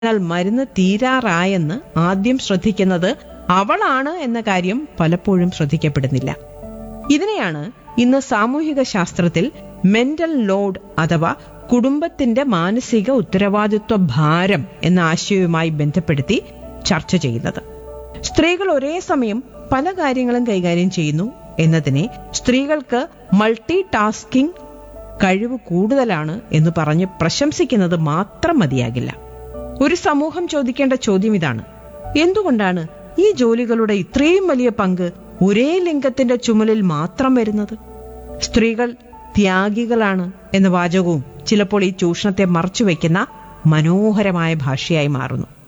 എന്നാൽ മരുന്ന് തീരാറായെന്ന് ആദ്യം ശ്രദ്ധിക്കുന്നത് അവളാണ് എന്ന കാര്യം പലപ്പോഴും ശ്രദ്ധിക്കപ്പെടുന്നില്ല ഇതിനെയാണ് ഇന്ന് സാമൂഹിക ശാസ്ത്രത്തിൽ മെന്റൽ ലോഡ് അഥവാ കുടുംബത്തിന്റെ മാനസിക ഉത്തരവാദിത്വ ഭാരം എന്ന ആശയവുമായി ബന്ധപ്പെടുത്തി ചർച്ച ചെയ്യുന്നത് സ്ത്രീകൾ ഒരേ സമയം പല കാര്യങ്ങളും കൈകാര്യം ചെയ്യുന്നു എന്നതിനെ സ്ത്രീകൾക്ക് മൾട്ടി ടാസ്കിംഗ് കഴിവ് കൂടുതലാണ് എന്ന് പറഞ്ഞ് പ്രശംസിക്കുന്നത് മാത്രം മതിയാകില്ല ഒരു സമൂഹം ചോദിക്കേണ്ട ചോദ്യം ഇതാണ് എന്തുകൊണ്ടാണ് ഈ ജോലികളുടെ ഇത്രയും വലിയ പങ്ക് ഒരേ ലിംഗത്തിന്റെ ചുമലിൽ മാത്രം വരുന്നത് സ്ത്രീകൾ ത്യാഗികളാണ് എന്ന വാചകവും ചിലപ്പോൾ ഈ ചൂഷണത്തെ മറച്ചുവെക്കുന്ന മനോഹരമായ ഭാഷയായി മാറുന്നു